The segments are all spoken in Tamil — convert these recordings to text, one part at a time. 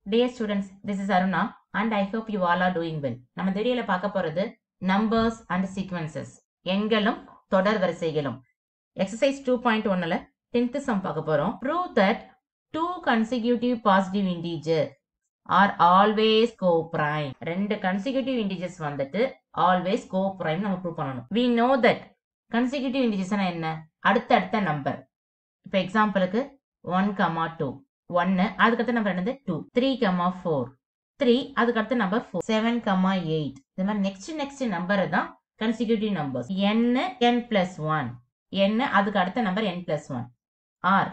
Dear students, this is Aruna and I hope you all are doing well. நம்ம இந்த வீடியோல பார்க்க போறது numbers and sequences. எண்களும் தொடர் வரிசைகளும் எக்ஸசைஸ் டூ பாயிண்ட் ஒன்னுல டென்த் சம் பார்க்க போறோம் prove that two consecutive positive integer are always coprime ரெண்டு கன்சிக்யூட்டிவ் இன்டீஜர்ஸ் வந்துட்டு ஆல்வேஸ் கோ பிரைம் நம்ம ப்ரூவ் பண்ணணும் வி நோ தட் கன்சிக்யூட்டிவ் இன்டீஜர்ஸ்னா என்ன அடுத்தடுத்த நம்பர் இப்போ எக்ஸாம்பிளுக்கு ஒன் கமா டூ ஒன்னு அதுக்கடுத்த நம்பர் என்னது two three comma four three அதுக்கடுத்த number four seven comma eight இது மாதிரி நெக்ஸ்ட் நெக்ஸ்ட் நம்பர் தான் consecutive numbers n n plus one n அதுக்கு அடுத்த number n plus one or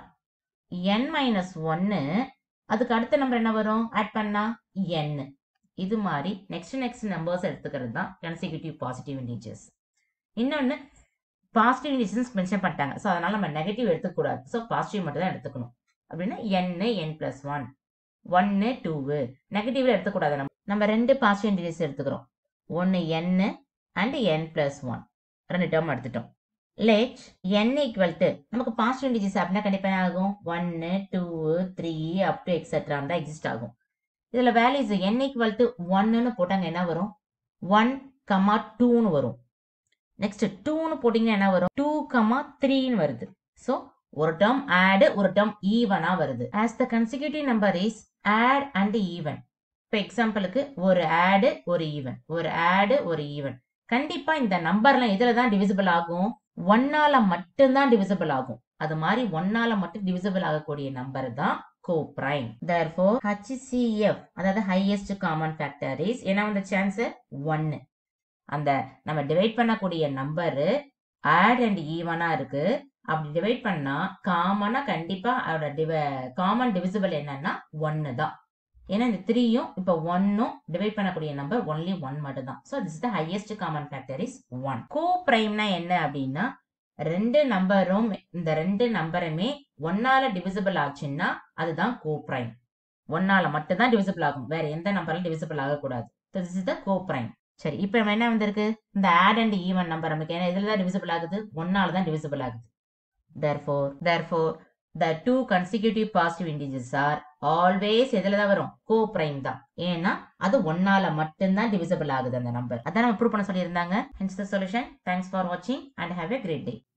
n minus ஒன்னு அதுக்கு அடுத்த நம்பர் என்ன வரும் ஆட் பண்ணா n இது மாதிரி நெக்ஸ்ட் நெக்ஸ்ட் நம்பர்ஸ் எடுத்துக்கிறது தான் கன்சிக்யூட்டிவ் பாசிட்டிவ் இன்டீஜர்ஸ் இன்னொன்று பாசிட்டிவ் இன்டீஜர்ஸ் மென்ஷன் பண்ணிட்டாங்க ஸோ அதனால நம்ம நெகட்டிவ் எடுத்துக்கூடாது ஸோ பாசிட்டிவ் மட்டும் தான் எடுத்துக்கணும் அப்படின்னா என் என் பிளஸ் ஒன் ஒன்னு டூவு நெகட்டிவ்ல எடுத்துக்கூடாது நம்ம நம்ம ரெண்டு பாசிட்டிவ் இன்டீஜர்ஸ் எடுத்துக்கிறோம் ஒன்று n and n plus one ரெண்டு டேர்ம் எடுத்துட்டோம் லெட் என் ஈக்குவல் டு நமக்கு பாசிட்டிவ் இன்டீஜர்ஸ் அப்படின்னா கண்டிப்பாக என்ன ஆகும் ஒன்னு டூ த்ரீ அப் டு எக்ஸெட்ரான் தான் எக்ஸிஸ்ட் ஆகும் இதில் வேல்யூஸ் என் ஈக்குவல் டு ஒன்னு போட்டாங்க என்ன வரும் ஒன் கமா டூன்னு வரும் நெக்ஸ்ட் டூன்னு போட்டிங்கன்னா என்ன வரும் டூ கமா த்ரீன்னு வருது ஸோ ஒரு டேர்ம் ஆட் ஒரு டேர்ம் ஈவனா வருது as the consecutive number is odd and even இப்போ எக்ஸாம்பிளுக்கு ஒரு ஆடு ஒரு ஈவன் ஒரு ஆடு ஒரு ஈவன் கண்டிப்பா இந்த நம்பர்லாம் இதுல தான் டிவிசிபிள் ஆகும் ஒன்னால மட்டும்தான் டிவிசிபிள் ஆகும் அது மாதிரி ஒன்னால மட்டும் டிவிசிபிள் ஆகக்கூடிய நம்பர் தான் கோ பிரைம் therefore HCF அதாவது ஹையஸ்ட் காமன் ஃபேக்டர் இஸ் என்ன வந்த சான்ஸ் ஒன்னு அந்த நம்ம டிவைட் பண்ணக்கூடிய நம்பரு ஆட் அண்ட் ஈவனா இருக்கு அப்படி டிவைட் பண்ணா காமனா கண்டிப்பா அதோட டிவ காமன் டிவிசிபிள் என்னன்னா ஒன்னு தான் ஏன்னா இந்த த்ரீயும் இப்போ ஒன்னும் டிவைட் பண்ணக்கூடிய நம்பர் ஒன்லி ஒன் மட்டும் தான் so this the highest common factor is one கோ பிரைம்னா என்ன அப்படின்னா ரெண்டு நம்பரும் இந்த ரெண்டு நம்பருமே ஒன்னால டிவிசிபிள் ஆச்சுன்னா அதுதான் கோ பிரைம் ஒன்னால மட்டும் தான் டிவிசிபிள் ஆகும் வேற எந்த நம்பர்ல டிவிசிபிள் ஆகக்கூடாது this is the coprime சரி இப்போ நம்ம என்ன வந்திருக்கு இந்த ஆட் அண்ட் ஈவன் நம்பர் நமக்கு ஏன்னா இதுல தான் டிவிசிபிள் ஆகுது ஒன்னால தான் டிவிசிபிள் ஆகுது therefore therefore the two consecutive positive integers are always எதுல தான் வரும் கோ பிரைம் தான் ஏன்னா அது ஒன்னால மட்டும்தான் டிவிசிபிள் ஆகுது அந்த நம்பர் அதான் நம்ம ப்ரூவ் பண்ண சொல்லியிருந்தாங்க hence the solution thanks for watching and have a great day